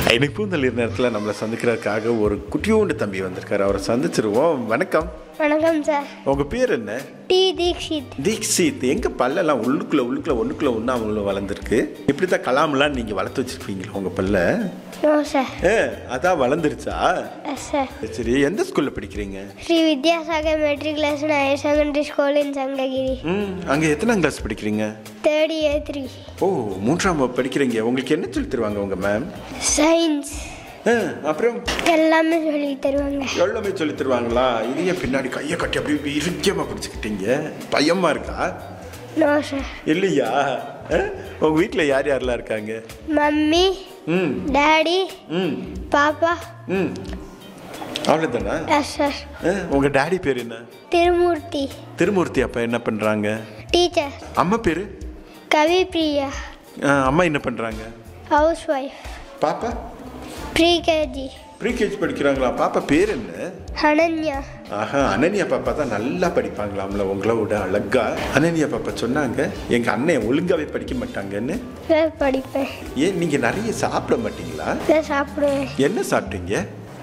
இன்னைக்கு பூந்தளிர் நேரத்தில் நம்மளை சந்திக்கிறதுக்காக ஒரு குட்டியோண்டு தம்பி வந்திருக்காரு அவரை சந்திச்சிருவோம் வணக்கம் வணக்கம் சார் உங்கள் பேர் என்ன டி தீக்ஷித் தீக்ஷித் எங்க பல்லெல்லாம் உள்ளுக்குள்ள உள்ளுக்குள்ள ஒண்ணுக்குள்ள ஒண்ணு அவங்கள வளர்ந்துருக்கு இப்படி தான் கலாமெல்லாம் நீங்க வளர்த்து வச்சிருப்பீங்களா உங்க பல்ல நோ சார் ஏ அதான் வளர்ந்துருச்சா எஸ் சார் சரி எந்த ஸ்கூல்ல படிக்கிறீங்க Shri Vidyasagar matriculation higher secondary school in Sankagiri ம் அங்க எத்தனாம் கிளாஸ் படிக்கிறீங்க தேர்ட் இயர் த்ரீ ஓ மூன்றாம் வகுப்பு படிக்கிறீங்க உங்களுக்கு என்ன சொல்லி தருவாங்க உங்க மேம் சயின்ஸ் அப்புறம் எல்லாமே சொல்லி தருவாங்க எல்லாமே சொல்லி தருவாங்களா இதையே பின்னாடி கையை கட்டி அப்படியே இறுக்கியமா பிடிச்சிக்கிட்டீங்க பயமா இருக்கா நோ சார் இல்லையா ஆ? உங்க வீட்ல யார் யாரெல்லாம் இருக்காங்க மம்மி ம் டாடி ம் பாப்பா ம் அவ்வளோதானா எஸ் சார் ஆ, உங்க டாடி பேர் என்ன திருமூர்த்தி திருமூர்த்தி அப்பா என்ன பண்றாங்க டீச்சர் அம்மா பேரு கவி பிரியா ஆ, அம்மா என்ன பண்றாங்க ஹவுஸ் ஒய்ஃப் பாப்பா ப்ரீகேஜி ப்ரீகேஜி படிக்கிறாங்களா பாப்பா பேர் என்ன அனன்யா ஆஹா அனன்யா பாப்பா தான் நல்லா படிப்பாங்களாம்ல உங்களை விட அழகா அனன்யா பாப்பா சொன்னாங்க எங்க அண்ணன் ஒழுங்காவே படிக்க மாட்டாங்கன்னு சார் படிப்பேன் ஏன் நீங்க நிறைய சாப்பிட மாட்டீங்களா சார் சாப்பிடுவேன் என்ன சாப்பிட்டீங்க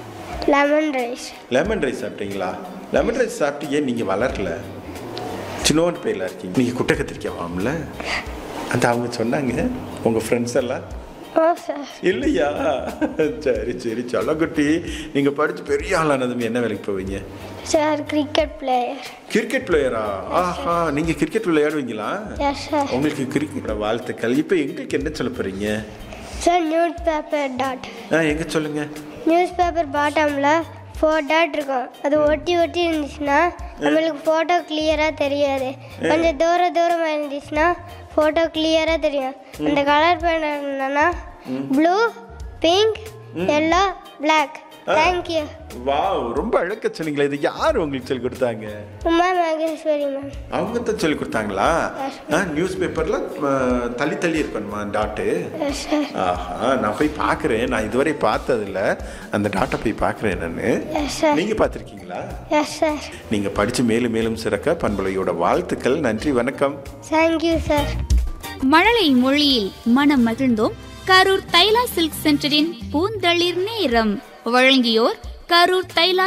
லெமன் ரைஸ் லெமன் ரைஸ் சாப்பிட்டீங்களா லெமன் ரைஸ் சாப்பிட்டு ஏன் நீங்கள் வளரல சின்னோண்டு பேரில் இருக்கீங்க நீங்கள் குட்டை கத்திரிக்காவாம்ல அந்த அவங்க சொன்னாங்க உங்கள் ஃப்ரெண்ட்ஸ் எல்லாம் ஓ சார் இல்லையா சரி சரி சொல்லக்குட்டி நீங்கள் படித்து பெரிய ஆளானதும் என்ன வேலைக்கு போவீங்க சார் கிரிக்கெட் பிளேயர் கிரிக்கெட் பிளேயரா ஆஹா நீங்கள் கிரிக்கெட் விளையாடுவீங்களா எஸ் சார் உங்களுக்கு கிரிக்கெட் வாழ்த்துக்கள் இப்போ எங்களுக்கு என்ன சொல்ல போகிறீங்க சார் நியூஸ் பேப்பர் டாட் ஆ எங்கே சொல்லுங்கள் நியூஸ் பேப்பர் பாட்டமில் ஃபோர் டாட் இருக்கும் அது ஒட்டி ஒட்டி இருந்துச்சுன்னா நம்மளுக்கு ஃபோட்டோ கிளியராக தெரியாது கொஞ்சம் தூர தூரமாக இருந்துச்சுன்னா ஃபோட்டோ கிளியராக தெரியும் அந்த கலர் பேண்ட் என்னன்னா blue pink yellow black thank you wow ரொம்ப அழக சொன்னீங்களே இது யார் உங்களுக்கு சொல்லி கொடுத்தாங்க உமா மகேஸ்வரி மேம் அவங்க தான் சொல்லி கொடுத்தாங்களா நியூஸ் பேப்பர்ல தள்ளி தள்ளி இருக்கணுமா டாட்டு எஸ் சார் ஆஹா நான் போய் பார்க்குறேன் நான் இதுவரை பார்த்ததில்ல அந்த டாட்டை போய் பார்க்குறேன் நான் எஸ் சார் நீங்கள் பார்த்துருக்கீங்களா எஸ் சார் நீங்கள் படித்து மேலும் மேலும் சிறக்க பண்பலையோட வாழ்த்துக்கள் நன்றி வணக்கம் தேங்க்யூ சார் மழலை மொழியில் மனம் மகிழ்ந்தோம் கரூர் தைலா சில்க் சென்டரின் பூந்தளிர் நேரம் வழங்கியோர் கரூர் தைலா